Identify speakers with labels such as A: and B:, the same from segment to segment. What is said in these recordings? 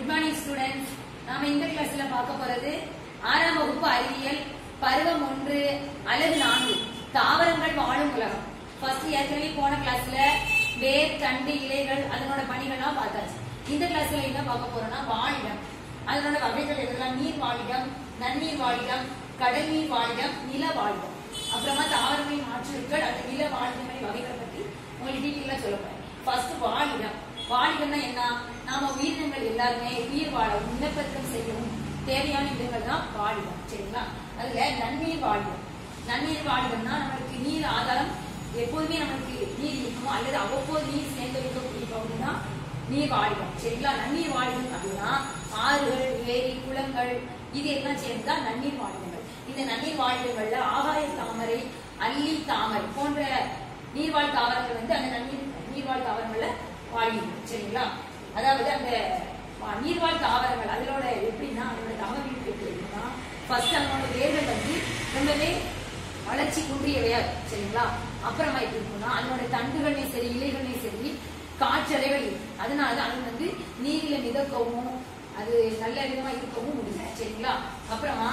A: Good morning students நாம இந்த கிளாஸ்ல பார்க்க போறது ஆறாம் வகுப்பு அறிவியல் பருவம் ஒன்று அழகு நான்கு தாவரங்கள் வாழும் உலகம் ஃபர்ஸ்ட் ஏற்கனவே போன கிளாஸ்ல வேர் தண்டு இலைகள் அதனோட பணிகள்லாம் பார்த்தாச்சு இந்த கிளாஸ்ல என்ன பார்க்க போறோம்னா வாழிடம் அதனோட வகைகள் எதெல்லாம் நீர் வாழிடம் நன்னீர் வாழிடம் கடல் நீர் வாழிடம் நில வாழிடம் அப்புறமா தாவரங்களின் மாற்றுகள் அந்த நில வாழிடங்களின் வகைகளை பத்தி உங்களுக்கு டீட்டெயிலா சொல்ல போறேன் ஃபர்ஸ்ட் வாழிடம் வாழிடம்னா என்ன நாம உயிரினங்கள் எல்லாருமே உயிர் வாழ இனப்பெருக்கம் செய்யவும் தேவையான இடங்கள் தான் வாழிடம் சரிங்களா அதுல நன்னீர் வாழிடம் நன்னீர் வாழிடம்னா நம்மளுக்கு நீர் ஆதாரம் எப்போதுமே நம்மளுக்கு நீர் இருக்குமோ அல்லது அவ்வப்போது நீர் சேர்ந்து வைக்கக்கூடிய பகுதி தான் நீர் வாழிடம் சரிங்களா நன்னீர் வாழிடம் அப்படின்னா ஆறுகள் ஏரி குளங்கள் இது எல்லாம் சேர்ந்துதான் நன்னீர் வாழிடங்கள் இந்த நன்னீர் வாழிடங்கள்ல ஆகாய தாமரை அல்லி தாமரை போன்ற நீர்வாழ் தாவரங்கள் வந்து அந்த நன்னீர் நீர்வாழ் தாவரங்கள்ல வாழிடும் சரிங்களா அதாவது அந்த வா- நீர்வாழ் தாவரங்கள் அதனோட எப்படின்னா அதனோட தகவல் எப்படி இருக்குன்னா ஃபர்ஸ்ட் அதனோட வேர்கள் வந்து ரொம்பவே வளர்ச்சி குன்றியவையா இருக்கும் சரிங்களா அப்புறமா எப்படி இருக்கும்னா அதனோட தண்டுகளையும் சரி இலைகளையும் சரி காற்றலைகள் இருக்கும் அதனாலதான் அது வந்து நீரில மிதக்கவும் அது நல்ல விதமா இருக்கவும் முடியும் சரிங்களா அப்புறமா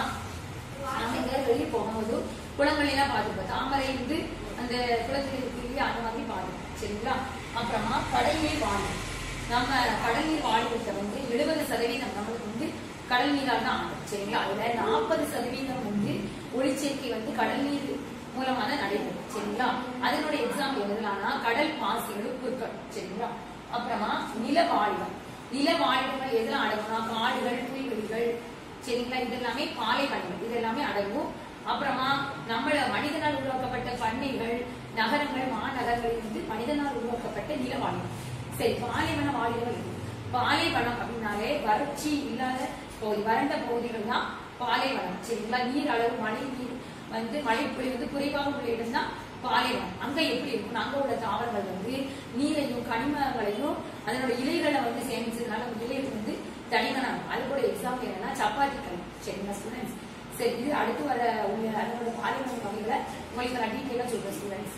A: நாம எங்கேயாவது வெளியே போகும்போது குளங்களை எல்லாம் பார்த்துப்போம் தாமரை இருந்து அந்த குளத்தில் இருக்கு இல்லையா அந்த மாதிரி பார்த்துப்போம் சரிங்களா அப்புறமா கடல் நீர் வாழும் நம்ம கடல் நீர் வாழ்விட்ட வந்து எழுபது சதவீதம் நம்மளுக்கு வந்து கடல் நீரால் தான் ஆகும் சரிங்களா அதுல நாற்பது சதவீதம் வந்து ஒளிச்சேர்க்கை வந்து கடல் நீர் மூலமா தான் நடைபெறும் சரிங்களா அதனோட எக்ஸாம்பிள் எதுலாம்னா கடல் பாசிகள் புற்கள் சரிங்களா அப்புறமா நில வாழிடம் நில வாழிடங்கள் எதெல்லாம் அடங்கும்னா காடுகள் புல்வெளிகள் சரிங்களா இது எல்லாமே பாலைவனங்கள் இது எல்லாமே அடங்கும் அப்புறமா நம்மள மனிதனால் உருவாக்கப்பட்ட பண்ணைகள் நகரங்கள் மாநகரங்கள் வந்து மனிதனால் உருவாக்கப்பட்ட நிலவாழிடம் சரி பாலைவன வாழிடங்கள் இது பாலைவனம் அப்படின்னாலே வறட்சி இல்லாத பகுதி வறண்ட பகுதிகள் தான் பாலைவனம் சரிங்களா நீர் அளவு மழை நீர் வந்து மழை பொழிவு வந்து குறைவாக உள்ள இடம் தான் பாலைவனம் அங்க எப்படி இருக்கும் அங்க உள்ள தாவரங்கள் வந்து நீரையும் கனிமங்களையும் அதனோட இலைகளை வந்து சேமிச்சதுனால அந்த இலைகள் வந்து தனிமனம் அது கூட எக்ஸாம்பிள் என்னன்னா சப்பாத்தி கல் சரிங்களா ஸ்டூடெண்ட்ஸ் சரி இது அடுத்து வர உள்ள அதனோட பாலைவன வகைகளை உங்களுக்கு நான் டீட்டெயிலா சொல்றேன் ஸ்டூடெண்ட்ஸ்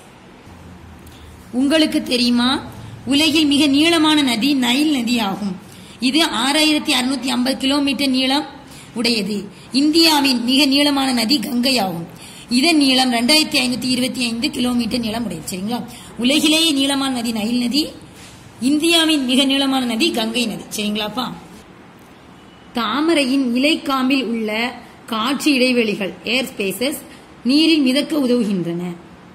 B: உங்களுக்கு தெரியுமா உலகில் மிக நீளமான நதி நைல் நதி ஆகும் இது ஆறாயிரத்தி அறுநூத்தி ஐம்பது கிலோமீட்டர் நீளம் உடையது இந்தியாவின் மிக நீளமான நதி கங்கை ஆகும் இதன் நீளம் ரெண்டாயிரத்தி ஐநூத்தி இருபத்தி ஐந்து கிலோமீட்டர் நீளம் உடையது சரிங்களா உலகிலேயே நீளமான நதி நைல் நதி இந்தியாவின் மிக நீளமான நதி கங்கை நதி சரிங்களாப்பா தாமரையின் இலைக்காம்பில் உள்ள காற்று இடைவெளிகள் ஏர் ஸ்பேசஸ் நீரில் மிதக்க உதவுகின்றன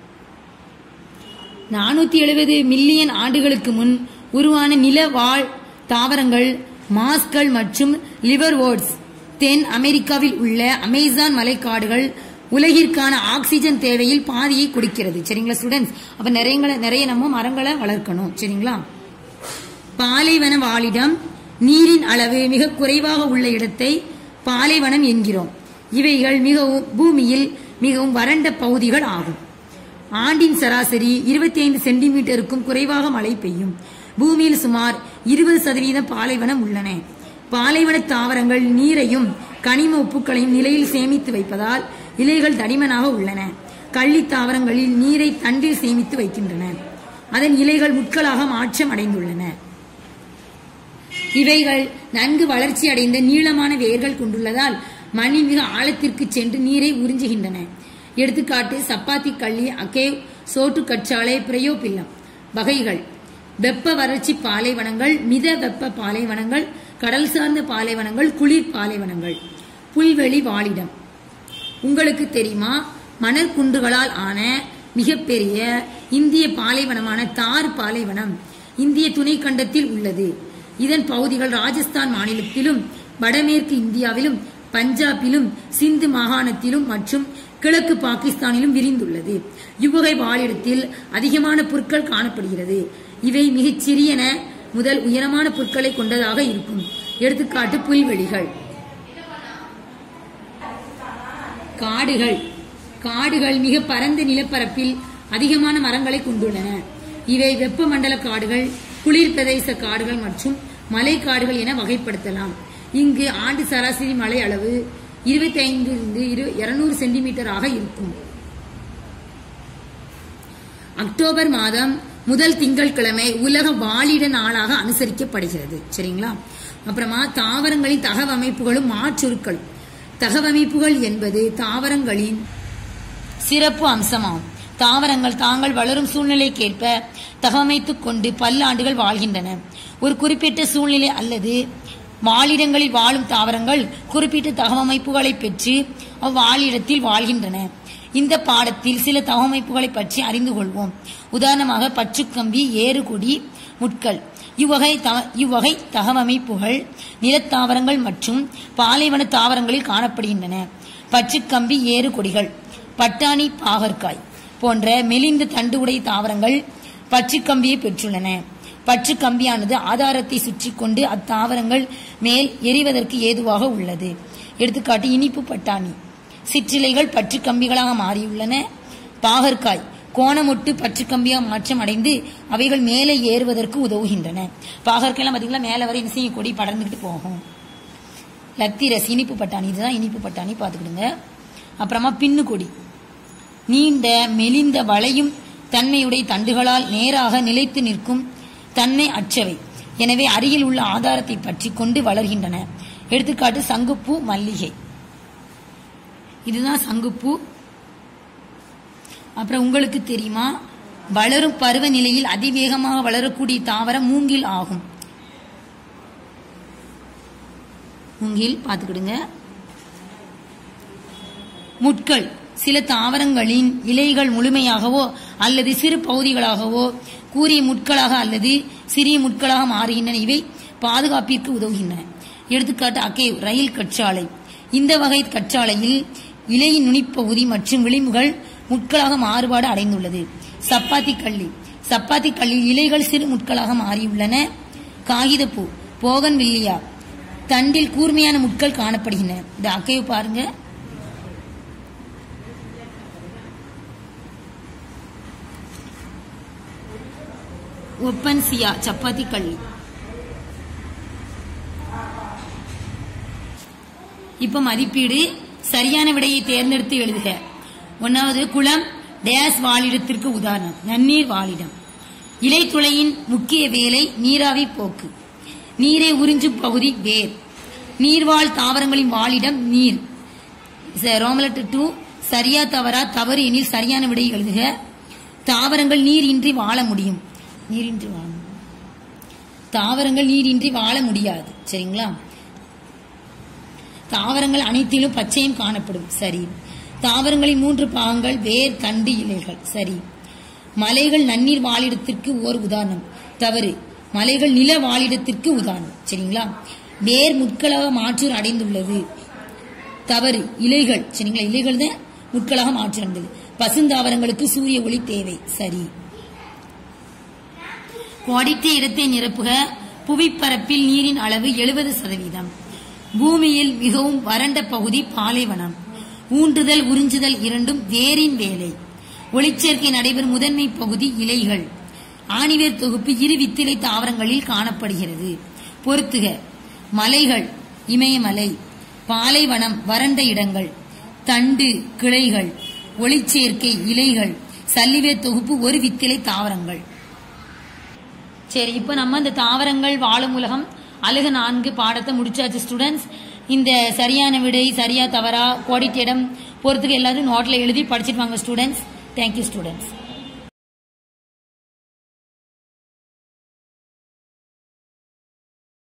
B: நானூத்தி எழுபது மில்லியன் ஆண்டுகளுக்கு முன் உருவான நில வாழ் தாவரங்கள் மாஸ்கள் மற்றும் லிவர்வோர்ட்ஸ் தென் அமெரிக்காவில் உள்ள அமேசான் மலைக்காடுகள் உலகிற்கான ஆக்சிஜன் தேவையில் பாதியை கொடுக்கிறது சரிங்களா ஸ்டூடெண்ட்ஸ் அப்ப நிறைய நிறைய நம்ம மரங்களை வளர்க்கணும் சரிங்களா பாலைவன வாழிடம் நீரின் அளவு மிக குறைவாக உள்ள இடத்தை பாலைவனம் என்கிறோம் இவைகள் மிகவும் பூமியில் மிகவும் வறண்ட பகுதிகள் ஆகும் ஆண்டின் சராசரி 25 சென்டிமீட்டருக்கும் குறைவாக மழை பெய்யும் பூமியில் சுமார் இருபது சதவீதம் பாலைவனம் உள்ளன பாலைவன தாவரங்கள் நீரையும் கனிம உப்புக்களையும் நிலையில் சேமித்து வைப்பதால் இலைகள் தடிமனாக உள்ளன கள்ளி தாவரங்களில் நீரை தண்டில் சேமித்து வைக்கின்றன அதன் இலைகள் முட்களாக மாற்றம் அடைந்துள்ளன இவைகள் நன்கு வளர்ச்சி அடைந்த நீளமான வேர்கள் கொண்டுள்ளதால் மண்ணின் மிக ஆழத்திற்கு சென்று நீரை உறிஞ்சுகின்றன எடுத்துக்காட்டு சப்பாத்தி கள்ளி அகேவ் சோட்டு கற்றாழை பிரயோபில்லம் வகைகள் வெப்ப வறட்சி பாலைவனங்கள் மித வெப்ப பாலைவனங்கள் கடல் சார்ந்த பாலைவனங்கள் குளிர் பாலைவனங்கள் புல்வெளி வாழிடம் உங்களுக்கு தெரியுமா மணற்குன்றுகளால் ஆன மிகப்பெரிய இந்திய பாலைவனமான தார் பாலைவனம் இந்திய துணைக்கண்டத்தில் உள்ளது இதன் பகுதிகள் ராஜஸ்தான் மாநிலத்திலும் வடமேற்கு இந்தியாவிலும் பஞ்சாபிலும் சிந்து மாகாணத்திலும் மற்றும் கிழக்கு பாகிஸ்தானிலும் விரிந்துள்ளது இவ்வகை வாழிடத்தில் அதிகமான புற்கள் காணப்படுகிறது இவை மிகச் சிறியன முதல் உயரமான புற்களை கொண்டதாக இருக்கும் எடுத்துக்காட்டு புல்வெளிகள் காடுகள் காடுகள் மிக பரந்த நிலப்பரப்பில் அதிகமான மரங்களை கொண்டுள்ளன இவை வெப்பமண்டல காடுகள் குளிர் பிரதேச காடுகள் மற்றும் மலை காடுகள் என வகைப்படுத்தலாம் இங்கு ஆண்டு சராசரி மழை அளவு 25 இருந்து இருநூறு சென்டிமீட்டராக இருக்கும் அக்டோபர் மாதம் முதல் திங்கட்கிழமை உலக வாழிட நாளாக அனுசரிக்கப்படுகிறது சரிங்களா அப்புறமா தாவரங்களின் தகவமைப்புகளும் மாற்றுருக்கள் தகவமைப்புகள் என்பது தாவரங்களின் சிறப்பு அம்சமாகும் தாவரங்கள் தாங்கள் வளரும் சூழ்நிலைக்கேற்ப தகவமைத்துக் கொண்டு பல்லாண்டுகள் வாழ்கின்றன ஒரு குறிப்பிட்ட சூழ்நிலை அல்லது வாழிடங்களில் வாழும் தாவரங்கள் குறிப்பிட்ட தகவமைப்புகளை பெற்று அவ்வாழிடத்தில் வாழ்கின்றன இந்த பாடத்தில் சில தகவமைப்புகளை பற்றி அறிந்து கொள்வோம் உதாரணமாக பச்சுக்கம்பி ஏறுகொடி முட்கள் இவ்வகை த- இவ்வகை தகவமைப்புகள் நிலத்தாவரங்கள் மற்றும் பாலைவன தாவரங்களில் காணப்படுகின்றன பச்சுக்கம்பி ஏறுகொடிகள் பட்டாணி பாகற்காய் போன்ற மெலிந்த தண்டு உடைய தாவரங்கள் பச்சுக்கம்பியை பெற்றுள்ளன பச்சுக்கம்பியானது ஆதாரத்தை சுற்றி கொண்டு அத்தாவரங்கள் மேல் எரிவதற்கு ஏதுவாக உள்ளது எடுத்துக்காட்டு இனிப்பு பட்டாணி சிற்றிலைகள் பற்றுக்கம்பிகளாக மாறியுள்ளன பாகற்காய் கோணமொட்டு பற்றுக்கம்பியாக மாற்றம் அடைந்து அவைகள் மேலே ஏறுவதற்கு உதவுகின்றன பாகற்காயெல்லாம் பார்த்தீங்கன்னா மேலே வரை என்ன செய்யும் கொடி படர்ந்துக்கிட்டு போகும் லத்திரஸ் இனிப்பு பட்டாணி இதுதான் இனிப்பு பட்டாணி பார்த்துக்கிடுங்க அப்புறமா பின்னு கொடி நீண்ட மெலிந்த வளையும் தன்மையுடைய தண்டுகளால் நேராக நிலைத்து நிற்கும் தன்மை அற்றவை எனவே அருகில் உள்ள ஆதாரத்தை பற்றி கொண்டு வளர்கின்றன எடுத்துக்காட்டு சங்குப்பூ மல்லிகை இதுதான் சங்குப்பூ அப்புறம் உங்களுக்கு தெரியுமா வளரும் பருவநிலையில் அதிவேகமாக வளரக்கூடிய தாவரம் மூங்கில் ஆகும் மூங்கில் பார்த்துக்கிடுங்க முட்கள் சில தாவரங்களின் இலைகள் முழுமையாகவோ அல்லது சிறு பகுதிகளாகவோ கூரிய முட்களாக அல்லது சிறிய முட்களாக மாறுகின்றன இவை பாதுகாப்பிற்கு உதவுகின்றன எடுத்துக்காட்டு அகேவ் ரயில் கற்றாழை இந்த வகை கற்றாழையில் இலையின் நுனிப்பகுதி மற்றும் விளிம்புகள் முட்களாக மாறுபாடு அடைந்துள்ளது சப்பாத்தி கள்ளி சப்பாத்தி கல்லில் இலைகள் சிறு முட்களாக மாறியுள்ளன காகிதப்பூ போகன் வில்லியா தண்டில் கூர்மையான முட்கள் காணப்படுகின்றன இந்த அக்கையை பாருங்க ஒப்பன்சியா சப்பாத்தி கள்ளி இப்ப மதிப்பீடு சரியான விடையை தேர்ந்தெடுத்து எழுதுக ஒன்னாவது குளம் டேஸ் வாழிடத்திற்கு உதாரணம் நன்னீர் வாழிடம் இலைத்துளையின் முக்கிய வேலை நீராவி போக்கு நீரை உறிஞ்சும் பகுதி வேர் நீர்வாழ் தாவரங்களின் வாழிடம் நீர் ரோமலட்டு டூ சரியா தவறா தவறு எனில் சரியான விடை எழுதுக தாவரங்கள் நீரின்றி வாழ முடியும் நீரின்றி வாழ முடியும். தாவரங்கள் நீரின்றி வாழ முடியாது சரிங்களா தாவரங்கள் அனைத்திலும் பச்சையும் காணப்படும் சரி தாவரங்களின் மூன்று பாகங்கள் வேர் தண்டு இலைகள் சரி மலைகள் நன்னீர் வாழிடத்திற்கு ஓர் உதாரணம் தவறு மலைகள் நில வாழிடத்திற்கு உதாரணம் சரிங்களா வேர் முட்களாக மாற்று அடைந்துள்ளது தவறு இலைகள் சரிங்களா இலைகள் தான் முட்களாக மாற்று அடைந்தது பசுந்தாவரங்களுக்கு சூரிய ஒளி தேவை சரி கோடித்த இடத்தை நிரப்புக புவிப்பரப்பில் நீரின் அளவு எழுபது சதவீதம் பூமியில் மிகவும் வறண்ட பகுதி பாலைவனம் ஊன்றுதல் உறிஞ்சுதல் இரண்டும் வேரின் வேலை ஒளிச்சேர்க்கை நடைபெறும் முதன்மை பகுதி இலைகள் ஆணிவேர் தொகுப்பு இரு வித்திலை தாவரங்களில் காணப்படுகிறது பொறுத்துக மலைகள் இமயமலை பாலைவனம் வறண்ட இடங்கள் தண்டு கிளைகள் ஒளிச்சேர்க்கை இலைகள் சல்லிவேர் தொகுப்பு ஒரு வித்திலை தாவரங்கள் சரி இப்போ நம்ம இந்த தாவரங்கள் வாழும் உலகம் அழகு நான்கு பாடத்தை முடிச்சாச்சு ஸ்டூடெண்ட்ஸ் இந்த சரியான விடை சரியா தவறா கோடிட்டிடம் பொறுத்துக்கு எல்லாத்தையும் நோட்டில் எழுதி படிச்சிட்டு வாங்க ஸ்டூடெண்ட்ஸ் தேங்க்யூ ஸ்டூடெண்ட்ஸ்